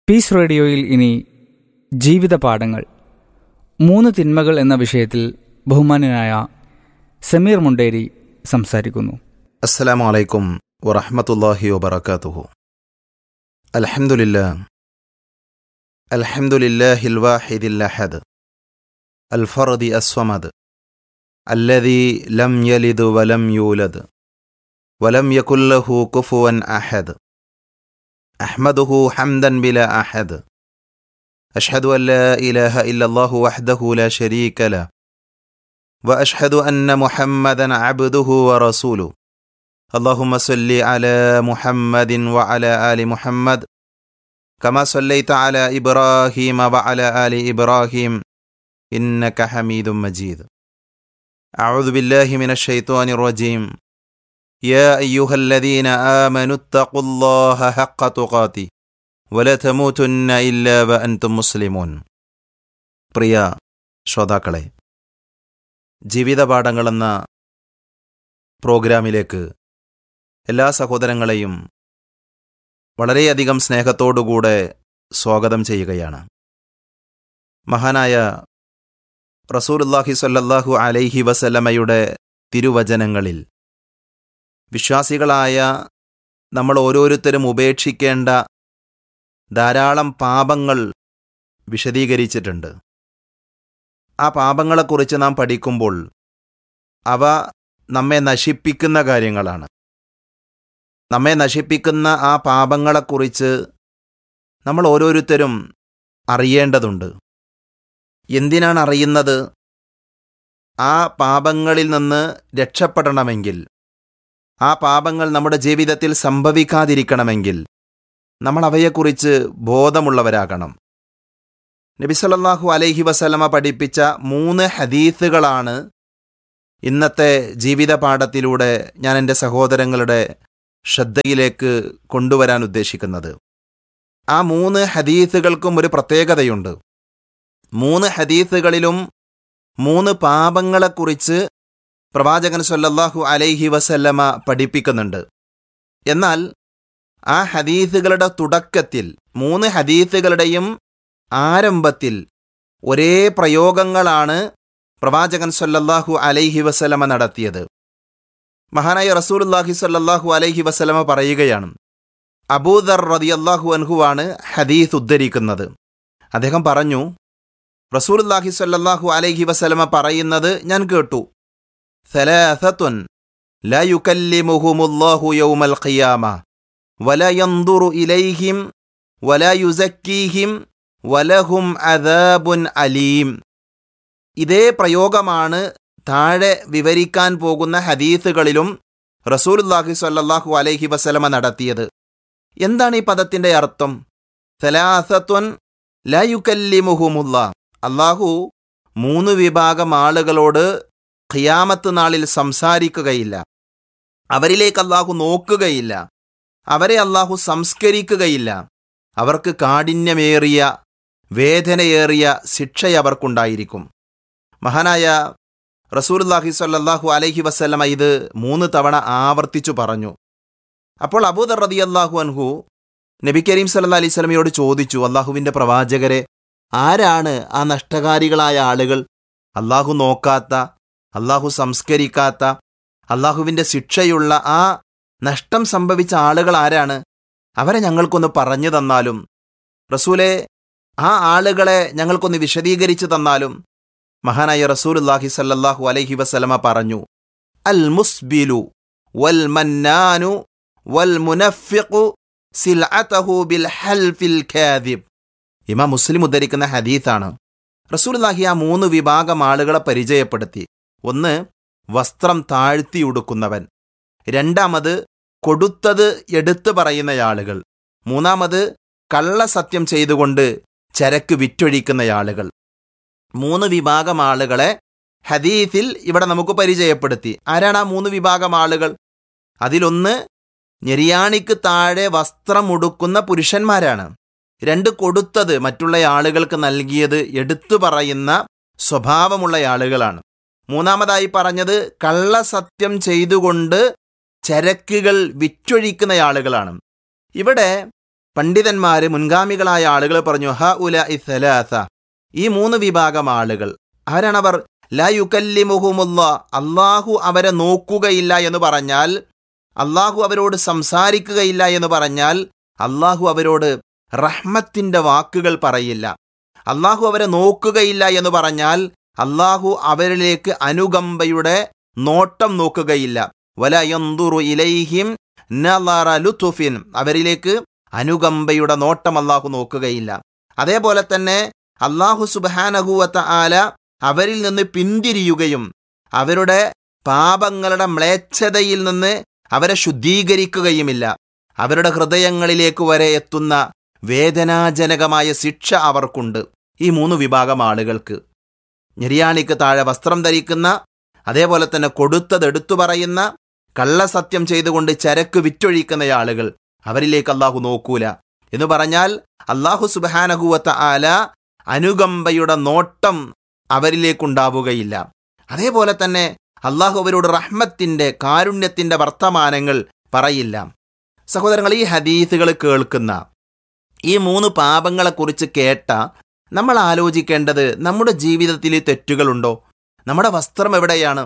piece റേഡിയോയിൽ ഇനി ജീവിത പാഠങ്ങൾ മൂന്ന് തിന്മകൾ എന്ന വിഷയത്തിൽ ബഹുമാന്യനായ സമീർ മുണ്ടേരി സംസാരിക്കുന്നു السلام عليكم ورحمة الله وبركاته الحمد لله الحمد لله الواحد الأحد الفرد الصمد الذي لم يلد ولم يولد ولم يكن له كفوا أحد أحمده حمدا بلا أحد أشهد أن لا إله إلا الله وحده لا شريك له وأشهد أن محمدا عبده ورسوله اللهم صل على محمد وعلى ال محمد كما صليت على ابراهيم وعلى ال ابراهيم انك حميد مجيد اعوذ بالله من الشيطان الرجيم يا ايها الذين امنوا اتقوا الله حق تقاته ولا تموتن الا وانتم مسلمون പ്രിയ ശ്രോതാക്കളെ ജീവിതപാഠങ്ങളെന്ന പ്രോഗ്രാമിലേക്ക് എല്ലാ സഹോദരങ്ങളെയും വളരെയധികം സ്നേഹത്തോടുകൂടെ സ്വാഗതം ചെയ്യുകയാണ് മഹാനായ റസൂലുല്ലാഹി സ്വല്ലല്ലാഹു അലൈഹി വസല്ലമയുടെ തിരുവചനങ്ങളിൽ വിശ്വാസികളായ നമ്മൾ ഓരോരുത്തരും ഉപേക്ഷിക്കേണ്ട ധാരാളം പാപങ്ങൾ വിശദീകരിച്ചിട്ടുണ്ട് ആ പാപങ്ങളെക്കുറിച്ച് നാം പഠിക്കുമ്പോൾ അവ നമ്മെ നശിപ്പിക്കുന്ന കാര്യങ്ങളാണ് നമ്മെ നശിപ്പിക്കുന്ന ആ പാപങ്ങളെക്കുറിച്ച് നമ്മൾ ഓരോരുത്തരും അറിയേണ്ടതുണ്ട് എന്തിനാണ് അറിയുന്നത് ആ പാപങ്ങളിൽ നിന്ന് രക്ഷപ്പെടണമെങ്കിൽ ആ പാപങ്ങൾ നമ്മുടെ ജീവിതത്തിൽ സംഭവിക്കാതിരിക്കണമെങ്കിൽ നമ്മൾ അവയെക്കുറിച്ച് ബോധമുള്ളവരാകണം നബിസലല്ലാഹു അലൈഹി വസല്ലമ പഠിപ്പിച്ച മൂന്ന് ഹദീസുകളാണ് ഇന്നത്തെ ജീവിത പാഠത്തിലൂടെ ഞാൻ എൻ്റെ സഹോദരങ്ങളുടെ ശ്രദ്ധയിലേക്ക് കൊണ്ടുവരാൻ ഉദ്ദേശിക്കുന്നത് ആ മൂന്ന് ഹദീസുകൾക്കും ഒരു പ്രത്യേകതയുണ്ട് മൂന്ന് ഹദീസുകളിലും മൂന്ന് പാപങ്ങളെക്കുറിച്ച് പ്രവാചകൻ സല്ലല്ലാഹു അലൈഹി വസല്ലമ പഠിപ്പിക്കുന്നുണ്ട് എന്നാൽ ആ ഹദീസുകളുടെ തുടക്കത്തിൽ മൂന്ന് ഹദീസുകളുടെയും ആരംഭത്തിൽ ഒരേ പ്രയോഗങ്ങളാണ് പ്രവാചകൻ സല്ലല്ലാഹു അലൈഹി വസല്ലമ നടത്തിയത് മഹാനായ റസൂലുല്ലാഹി സല്ലല്ലാഹു അലൈഹി വസല്ലമ പറയുകയാണ് അബൂദർ റളിയല്ലാഹു അൻഹുവാണ് ഹദീസ് ഉദ്ധരിക്കുന്നത് അദ്ദേഹം പറഞ്ഞു റസൂലുല്ലാഹി സല്ലല്ലാഹു അലൈഹി വസല്ലമ പറയുന്നത് ഞാൻ കേട്ടു സലാസത്തുൻ لا يكلمهم الله يوم القيامة ولا ينظر إليهم ولا يزكيهم ولهم عذاب أليم ഇതേ പ്രയോഗമാണ് താഴെ വിവരിക്കാൻ പോകുന്ന ഹദീസുകളിലും റസൂലുല്ലാഹി സ്വല്ലല്ലാഹു അലൈഹി വസല്ലമ നടത്തിയത് എന്താണ് ഈ പദത്തിന്റെ അർത്ഥം സലാസത്വൻ ലയുക്കല്ലിമുഹുമുല്ല അള്ളാഹു മൂന്ന് വിഭാഗം ആളുകളോട് ഖിയാമത്ത് നാളിൽ സംസാരിക്കുകയില്ല അവരിലേക്ക് അള്ളാഹു നോക്കുകയില്ല അവരെ അള്ളാഹു സംസ്കരിക്കുകയില്ല അവർക്ക് കാഠിന്യമേറിയ വേദനയേറിയ ശിക്ഷ അവർക്കുണ്ടായിരിക്കും മഹാനായ റസൂലുല്ലാഹി സ്വല്ലല്ലാഹു അലൈഹി വസല്ലമ ഇത് മൂന്ന് തവണ ആവർത്തിച്ചു പറഞ്ഞു അപ്പോൾ അബൂദർ റതി അള്ളാഹു അൻഹു നബി കരീം സല്ല അലൈഹി സ്വലമയോട് ചോദിച്ചു അള്ളാഹുവിൻ്റെ പ്രവാചകരെ ആരാണ് ആ നഷ്ടകാരികളായ ആളുകൾ അള്ളാഹു നോക്കാത്ത അള്ളാഹു സംസ്കരിക്കാത്ത അള്ളാഹുവിൻ്റെ ശിക്ഷയുള്ള ആ നഷ്ടം സംഭവിച്ച ആളുകൾ ആരാണ് അവരെ ഞങ്ങൾക്കൊന്ന് പറഞ്ഞു തന്നാലും റസൂലെ ആ ആളുകളെ ഞങ്ങൾക്കൊന്ന് വിശദീകരിച്ചു തന്നാലും മഹാനായ റസൂലുല്ലാഹി സല്ലല്ലാഹു അലൈഹി വസല്ലമ പറഞ്ഞു അൽ മുസ്ബിലു വൽ മന്നാനു വൽ മുനഫിഖു സിൽഅതഹു ബിൽ ഹൽഫിൽ കാദിബ് ഇമാം മുസ്ലിം ഉദ്ധരിക്കുന്ന ഹദീസാണ് റസൂലുല്ലാഹി ആ മൂന്ന് വിഭാഗം ആളുകളെ പരിചയപ്പെടുത്തി ഒന്ന് വസ്ത്രം താഴ്ത്തി ഉടുക്കുന്നവൻ രണ്ടാമത് കൊടുത്തത് എടുത്തു പറയുന്ന ആളുകൾ മൂന്നാമത് കള്ളസത്യം ചെയ്തുകൊണ്ട് ചരക്ക് വിറ്റൊഴിക്കുന്ന ആളുകൾ മൂന്ന് വിഭാഗം ആളുകളെ ഹദീസിൽ ഇവിടെ നമുക്ക് പരിചയപ്പെടുത്തി ആരാണ് ആ മൂന്ന് വിഭാഗം ആളുകൾ അതിലൊന്ന് ഞെരിയാണിക്ക് താഴെ വസ്ത്രം ഉടുക്കുന്ന പുരുഷന്മാരാണ് രണ്ട് കൊടുത്തത് മറ്റുള്ള ആളുകൾക്ക് നൽകിയത് എടുത്തു പറയുന്ന സ്വഭാവമുള്ള ആളുകളാണ് മൂന്നാമതായി പറഞ്ഞത് കള്ളസത്യം ചെയ്തുകൊണ്ട് ചരക്കുകൾ വിറ്റൊഴിക്കുന്ന ആളുകളാണ് ഇവിടെ പണ്ഡിതന്മാര് മുൻഗാമികളായ ആളുകൾ പറഞ്ഞു ഹ ഉല ഇസലാസ ഈ മൂന്ന് വിഭാഗം ആളുകൾ ആരാണവർ ലാ യുക്കല്ലിമുഹുമുല്ല അള്ളാഹു അവരെ നോക്കുകയില്ല എന്ന് പറഞ്ഞാൽ അള്ളാഹു അവരോട് സംസാരിക്കുകയില്ല എന്ന് പറഞ്ഞാൽ അള്ളാഹു അവരോട് റഹ്മത്തിന്റെ വാക്കുകൾ പറയില്ല അള്ളാഹു അവരെ നോക്കുകയില്ല എന്ന് പറഞ്ഞാൽ അള്ളാഹു അവരിലേക്ക് അനുകമ്പയുടെ നോട്ടം നോക്കുകയില്ല വലയന്തുറു ഇലൈഹിം നളറ ലുതുഫിൻ അവരിലേക്ക് അനുകമ്പയുടെ നോട്ടം അള്ളാഹു നോക്കുകയില്ല അതേപോലെ തന്നെ അള്ളാഹു സുബാനഹുവത്ത ആല അവരിൽ നിന്ന് പിന്തിരിയുകയും അവരുടെ പാപങ്ങളുടെ മ്ലേച്ഛതയിൽ നിന്ന് അവരെ ശുദ്ധീകരിക്കുകയുമില്ല അവരുടെ ഹൃദയങ്ങളിലേക്ക് വരെ എത്തുന്ന വേദനാജനകമായ ശിക്ഷ അവർക്കുണ്ട് ഈ മൂന്ന് വിഭാഗം ആളുകൾക്ക് ഞെരിയാണിക്ക് താഴെ വസ്ത്രം ധരിക്കുന്ന അതേപോലെ തന്നെ കൊടുത്തത് എടുത്തു പറയുന്ന കള്ളസത്യം ചെയ്തുകൊണ്ട് ചരക്ക് വിറ്റൊഴിക്കുന്ന ആളുകൾ അവരിലേക്ക് അള്ളാഹു നോക്കൂല എന്ന് പറഞ്ഞാൽ അള്ളാഹു സുബാനഹുവത്ത ആല അനുകമ്പയുടെ നോട്ടം അവരിലേക്കുണ്ടാവുകയില്ല അതേപോലെ തന്നെ അള്ളാഹു അവരോട് റഹ്മത്തിന്റെ കാരുണ്യത്തിന്റെ വർത്തമാനങ്ങൾ പറയില്ല സഹോദരങ്ങൾ ഈ ഹദീസുകൾ കേൾക്കുന്ന ഈ മൂന്ന് പാപങ്ങളെക്കുറിച്ച് കേട്ട നമ്മൾ ആലോചിക്കേണ്ടത് നമ്മുടെ ജീവിതത്തിൽ ഈ തെറ്റുകളുണ്ടോ നമ്മുടെ വസ്ത്രം എവിടെയാണ്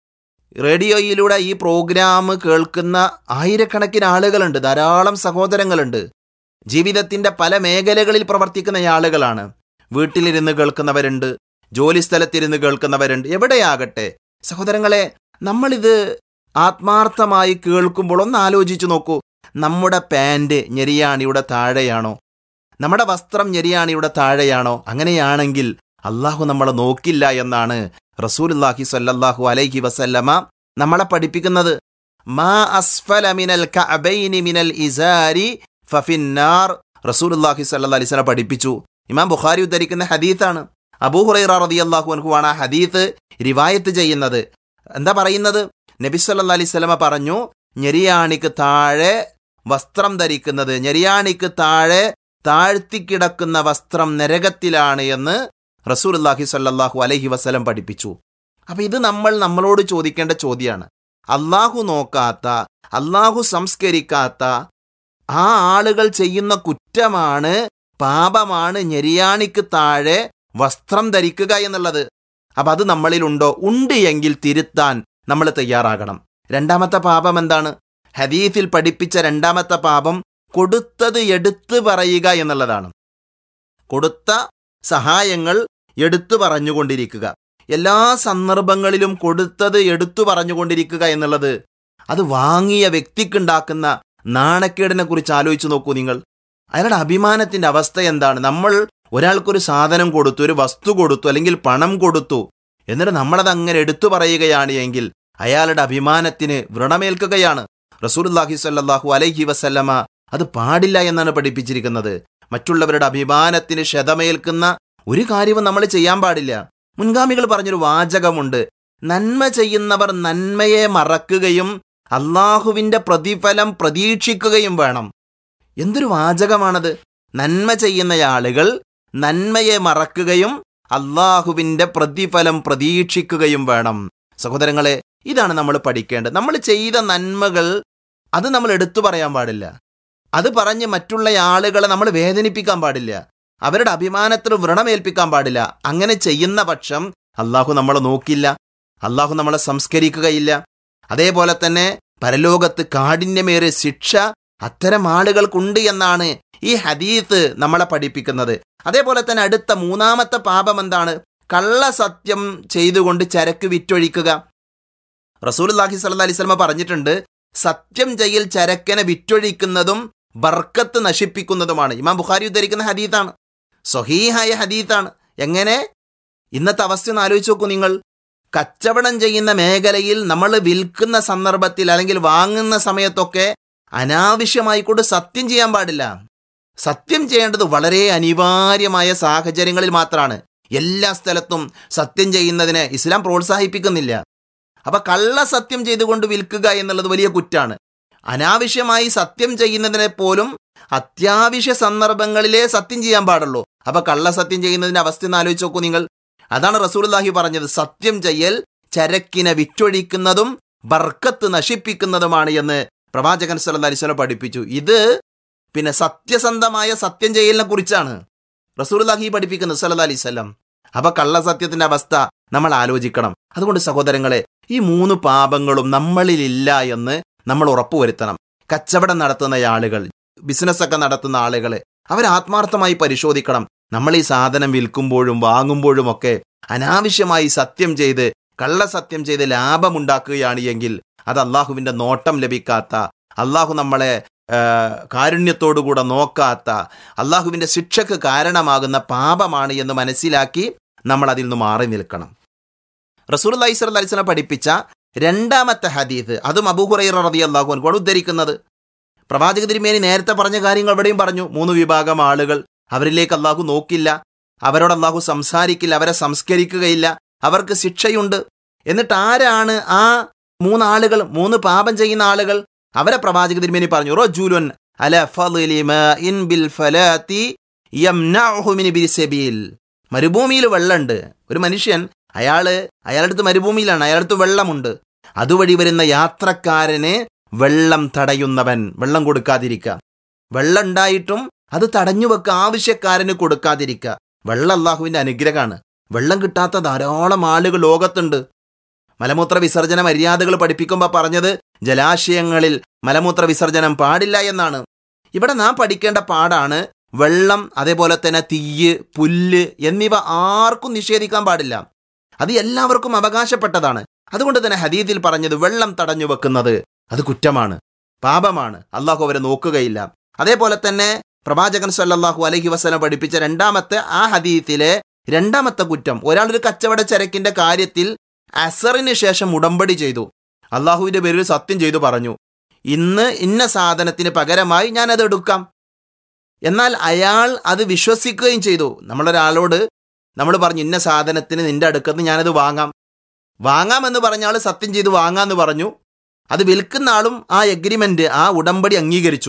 റേഡിയോയിലൂടെ ഈ പ്രോഗ്രാം കേൾക്കുന്ന ആയിരക്കണക്കിന് ആളുകളുണ്ട് ധാരാളം സഹോദരങ്ങളുണ്ട് ജീവിതത്തിന്റെ പല മേഖലകളിൽ പ്രവർത്തിക്കുന്ന ആളുകളാണ് വീട്ടിലിരുന്ന് കേൾക്കുന്നവരുണ്ട് ജോലി സ്ഥലത്തിരുന്ന് കേൾക്കുന്നവരുണ്ട് എവിടെയാകട്ടെ സഹോദരങ്ങളെ നമ്മളിത് ആത്മാർത്ഥമായി കേൾക്കുമ്പോൾ ഒന്ന് ആലോചിച്ചു നോക്കൂ നമ്മുടെ പാൻറ് ഞെരിയാണിയുടെ താഴെയാണോ നമ്മുടെ വസ്ത്രം ഞെരിയാണിയുടെ താഴെയാണോ അങ്ങനെയാണെങ്കിൽ അള്ളാഹു നമ്മളെ നോക്കില്ല എന്നാണ് റസൂലുല്ലാഹി സ്വല്ലല്ലാഹു അലൈഹി വസല്ലമ നമ്മളെ പഠിപ്പിക്കുന്നത് മാ അസ്ഫല മിനൽ കഅബൈനി മിനൽ ഇസാരി ഫഫിന്നാർ റസൂലുല്ലാഹി സ്വല്ലല്ലാഹി അലൈഹി വസല്ലം പഠിപ്പിച്ചു ഇമാം ബുഖാരി ഉദ്ധരിക്കുന്ന ഹദീത്താണ് അബൂ ഹുറൈറ റളിയല്ലാഹു അൻഹു ആണ് ആ ഹദീത്ത് റിവായത്ത് ചെയ്യുന്നത് എന്താ പറയുന്നത് നബി സല്ലല്ലാഹു അലൈഹി വസല്ലമ പറഞ്ഞു ഞെരിയാണിക്ക് താഴെ വസ്ത്രം ധരിക്കുന്നത് ഞെരിയാണിക്ക് താഴെ താഴ്ത്തിക്കിടക്കുന്ന വസ്ത്രം നരകത്തിലാണ് എന്ന് റസൂലുല്ലാഹി സല്ലല്ലാഹു അലൈഹി വസല്ലം പഠിപ്പിച്ചു അപ്പൊ ഇത് നമ്മൾ നമ്മളോട് ചോദിക്കേണ്ട ചോദ്യമാണ് അള്ളാഹു നോക്കാത്ത അള്ളാഹു സംസ്കരിക്കാത്ത ആ ആളുകൾ ചെയ്യുന്ന കുറ്റമാണ് പാപമാണ് ഞെരിയാണിക്ക് താഴെ വസ്ത്രം ധരിക്കുക എന്നുള്ളത് അപ്പൊ അത് നമ്മളിലുണ്ടോ ഉണ്ട് എങ്കിൽ തിരുത്താൻ നമ്മൾ തയ്യാറാകണം രണ്ടാമത്തെ പാപം എന്താണ് ഹദീഫിൽ പഠിപ്പിച്ച രണ്ടാമത്തെ പാപം കൊടുത്തത് എടുത്തു പറയുക എന്നുള്ളതാണ് കൊടുത്ത സഹായങ്ങൾ എടുത്തു പറഞ്ഞുകൊണ്ടിരിക്കുക എല്ലാ സന്ദർഭങ്ങളിലും കൊടുത്തത് എടുത്തു പറഞ്ഞുകൊണ്ടിരിക്കുക എന്നുള്ളത് അത് വാങ്ങിയ വ്യക്തിക്കുണ്ടാക്കുന്ന നാണക്കേടിനെ കുറിച്ച് ആലോചിച്ച് നോക്കൂ നിങ്ങൾ അയാളുടെ അഭിമാനത്തിന്റെ അവസ്ഥ എന്താണ് നമ്മൾ ഒരാൾക്കൊരു സാധനം കൊടുത്തു ഒരു വസ്തു കൊടുത്തു അല്ലെങ്കിൽ പണം കൊടുത്തു എന്നിട്ട് നമ്മളത് അങ്ങനെ എടുത്തു പറയുകയാണ് എങ്കിൽ അയാളുടെ അഭിമാനത്തിന് വ്രണമേൽക്കുകയാണ് റസൂലുല്ലാഹി സ്വല്ലല്ലാഹു അലൈഹി വസല്ലമ അത് പാടില്ല എന്നാണ് പഠിപ്പിച്ചിരിക്കുന്നത് മറ്റുള്ളവരുടെ അഭിമാനത്തിന് ക്ഷതമേൽക്കുന്ന ഒരു കാര്യവും നമ്മൾ ചെയ്യാൻ പാടില്ല മുൻഗാമികൾ പറഞ്ഞൊരു വാചകമുണ്ട് നന്മ ചെയ്യുന്നവർ നന്മയെ മറക്കുകയും അള്ളാഹുവിന്റെ പ്രതിഫലം പ്രതീക്ഷിക്കുകയും വേണം എന്തൊരു വാചകമാണത് നന്മ ചെയ്യുന്ന ആളുകൾ നന്മയെ മറക്കുകയും അള്ളാഹുവിന്റെ പ്രതിഫലം പ്രതീക്ഷിക്കുകയും വേണം സഹോദരങ്ങളെ ഇതാണ് നമ്മൾ പഠിക്കേണ്ടത് നമ്മൾ ചെയ്ത നന്മകൾ അത് നമ്മൾ എടുത്തു പറയാൻ പാടില്ല അത് പറഞ്ഞ് മറ്റുള്ള ആളുകളെ നമ്മൾ വേദനിപ്പിക്കാൻ പാടില്ല അവരുടെ അഭിമാനത്തിന് വ്രണമേൽപ്പിക്കാൻ പാടില്ല അങ്ങനെ ചെയ്യുന്ന പക്ഷം അള്ളാഹു നമ്മളെ നോക്കില്ല അള്ളാഹു നമ്മളെ സംസ്കരിക്കുകയില്ല അതേപോലെ തന്നെ പരലോകത്ത് കാഠിന്യമേറിയ ശിക്ഷ അത്തരം ആളുകൾക്കുണ്ട് എന്നാണ് ഈ ഹദീസ് നമ്മളെ പഠിപ്പിക്കുന്നത് അതേപോലെ തന്നെ അടുത്ത മൂന്നാമത്തെ പാപം എന്താണ് കള്ളസത്യം ചെയ്തുകൊണ്ട് ചരക്ക് വിറ്റൊഴിക്കുക റസൂലുല്ലാഹി സല്ലല്ലാഹി അലൈഹി വസല്ലമ പറഞ്ഞിട്ടുണ്ട് സത്യം ചെയ്യൽ ചരക്കനെ വിറ്റൊഴിക്കുന്നതും ബർക്കത്ത് നശിപ്പിക്കുന്നതുമാണ് ഇമാം ബുഖാരി ഉദ്ധരിക്കുന്ന ഹദീത്താണ് സ്വഹീഹായ ഹദീത്താണ് എങ്ങനെ ഇന്നത്തെ അവസ്ഥ ഒന്ന് ആലോചിച്ച് നോക്കൂ നിങ്ങൾ കച്ചവടം ചെയ്യുന്ന മേഖലയിൽ നമ്മൾ വിൽക്കുന്ന സന്ദർഭത്തിൽ അല്ലെങ്കിൽ വാങ്ങുന്ന സമയത്തൊക്കെ അനാവശ്യമായി കൊണ്ട് സത്യം ചെയ്യാൻ പാടില്ല സത്യം ചെയ്യേണ്ടത് വളരെ അനിവാര്യമായ സാഹചര്യങ്ങളിൽ മാത്രമാണ് എല്ലാ സ്ഥലത്തും സത്യം ചെയ്യുന്നതിനെ ഇസ്ലാം പ്രോത്സാഹിപ്പിക്കുന്നില്ല അപ്പൊ കള്ള സത്യം ചെയ്തുകൊണ്ട് വിൽക്കുക എന്നുള്ളത് വലിയ കുറ്റാണ് അനാവശ്യമായി സത്യം ചെയ്യുന്നതിനെ പോലും അത്യാവശ്യ സന്ദർഭങ്ങളിലേ സത്യം ചെയ്യാൻ പാടുള്ളൂ അപ്പൊ കള്ള സത്യം ചെയ്യുന്നതിന്റെ അവസ്ഥ ഒന്ന് ആലോചിച്ച് നോക്കൂ നിങ്ങൾ അതാണ് റസൂലുള്ളാഹി പറഞ്ഞത് സത്യം ചെയ്യൽ ചരക്കിനെ വിറ്റൊഴിക്കുന്നതും ബർക്കത്ത് നശിപ്പിക്കുന്നതുമാണ് എന്ന് പ്രവാചകൻ സല്ലല്ലാഹു അലൈഹി വസല്ലം പഠിപ്പിച്ചു ഇത് പിന്നെ സത്യസന്ധമായ സത്യം ചെയ്യലിനെ കുറിച്ചാണ് റസൂലുള്ളാഹി പഠിപ്പിക്കുന്നത് സല്ലല്ലാഹു അലൈഹി വസല്ലം അപ്പൊ കള്ളസത്യത്തിന്റെ അവസ്ഥ നമ്മൾ ആലോചിക്കണം അതുകൊണ്ട് സഹോദരങ്ങളെ ഈ മൂന്ന് പാപങ്ങളും നമ്മളിലില്ല എന്ന് നമ്മൾ ഉറപ്പുവരുത്തണം കച്ചവടം നടത്തുന്ന ആളുകൾ ബിസിനസ്സൊക്കെ നടത്തുന്ന ആളുകൾ അവർ ആത്മാർത്ഥമായി പരിശോധിക്കണം നമ്മൾ ഈ സാധനം വിൽക്കുമ്പോഴും വാങ്ങുമ്പോഴും ഒക്കെ അനാവശ്യമായി സത്യം ചെയ്ത് കള്ളസത്യം ചെയ്ത് ലാഭമുണ്ടാക്കുകയാണ് എങ്കിൽ അത് അള്ളാഹുവിന്റെ നോട്ടം ലഭിക്കാത്ത അള്ളാഹു നമ്മളെ ആ, കാരുണ്യത്തോടുകൂടെ നോക്കാത്ത അള്ളാഹുവിന്റെ ശിക്ഷക്ക് കാരണമാകുന്ന പാപമാണ് എന്ന് മനസ്സിലാക്കി നമ്മൾ അതിൽ നിന്ന് മാറി നിൽക്കണം റസൂൽ അലൈഹി സ്വലം പഠിപ്പിച്ച രണ്ടാമത്തെ ഹദീസ് അതും അബൂഹുറൈറ റതി അള്ളാഹു അനുഭവം ഉദ്ധരിക്കുന്നത് പ്രവാചക തിരുമേനി നേരത്തെ പറഞ്ഞ കാര്യങ്ങൾ ഇവിടെയും പറഞ്ഞു മൂന്ന് വിഭാഗം ആളുകൾ അവരിലേക്ക് അള്ളാഹു നോക്കില്ല അവരോട് അള്ളാഹു സംസാരിക്കില്ല അവരെ സംസ്കരിക്കുകയില്ല അവർക്ക് ശിക്ഷയുണ്ട് എന്നിട്ട് ആരാണ് ആ മൂന്നാളുകൾ മൂന്ന് പാപം ചെയ്യുന്ന ആളുകൾ അവരെ പ്രവാചക തിരുമേനി പറഞ്ഞു റജുലുൻ അല ഫളിലി മാഇൻ ബിൽ ഫലാത്തി യംനഉഹു മിൻ ബിസബീൽ മരുഭൂമിയിൽ വെള്ളമുണ്ട് ഒരു മനുഷ്യൻ അയാള് അയാളുടെ അടുത്ത് മരുഭൂമിയിലാണ് അയാളുടെ അടുത്ത് വെള്ളമുണ്ട് അതുവഴി വരുന്ന യാത്രക്കാരന് വെള്ളം തടയുന്നവൻ വെള്ളം കൊടുക്കാതിരിക്കുക വെള്ളം ഉണ്ടായിട്ടും അത് തടഞ്ഞു വെക്കുക ആവശ്യക്കാരന് കൊടുക്കാതിരിക്കുക വെള്ളം അള്ളാഹുവിന്റെ അനുഗ്രഹമാണ് വെള്ളം കിട്ടാത്ത ധാരാളം ആളുകൾ ലോകത്തുണ്ട് മലമൂത്ര വിസർജന മര്യാദകൾ പഠിപ്പിക്കുമ്പോൾ പറഞ്ഞത് ജലാശയങ്ങളിൽ മലമൂത്ര വിസർജനം പാടില്ല എന്നാണ് ഇവിടെ നാം പഠിക്കേണ്ട പാടാണ് വെള്ളം അതേപോലെ തന്നെ തീയ് പുല്ല് എന്നിവ ആർക്കും നിഷേധിക്കാൻ പാടില്ല അത് എല്ലാവർക്കും അവകാശപ്പെട്ടതാണ് അതുകൊണ്ട് തന്നെ ഹദീദിൽ പറഞ്ഞത് വെള്ളം തടഞ്ഞു വെക്കുന്നത് അത് കുറ്റമാണ് പാപമാണ് അള്ളാഹു അവരെ നോക്കുകയില്ല അതേപോലെ തന്നെ പ്രവാചകൻ സല്ലല്ലാഹു അലൈഹി വസല്ലം പഠിപ്പിച്ച രണ്ടാമത്തെ ആ ഹദീത്തിലെ രണ്ടാമത്തെ കുറ്റം ഒരാൾ ഒരു കച്ചവട ചരക്കിന്റെ കാര്യത്തിൽ അസറിന് ശേഷം ഉടമ്പടി ചെയ്തു അള്ളാഹുവിന്റെ പേരിൽ സത്യം ചെയ്തു പറഞ്ഞു ഇന്ന് ഇന്ന സാധനത്തിന് പകരമായി ഞാൻ അത് എടുക്കാം എന്നാൽ അയാൾ അത് വിശ്വസിക്കുകയും ചെയ്തു നമ്മളൊരാളോട് നമ്മൾ പറഞ്ഞു ഇന്ന സാധനത്തിന് നിന്റെ അടുക്കത്ത് ഞാനത് വാങ്ങാം വാങ്ങാമെന്ന് പറഞ്ഞ ആൾ സത്യം ചെയ്ത് വാങ്ങാമെന്ന് പറഞ്ഞു അത് വിൽക്കുന്ന ആളും ആ എഗ്രിമെന്റ് ആ ഉടമ്പടി അംഗീകരിച്ചു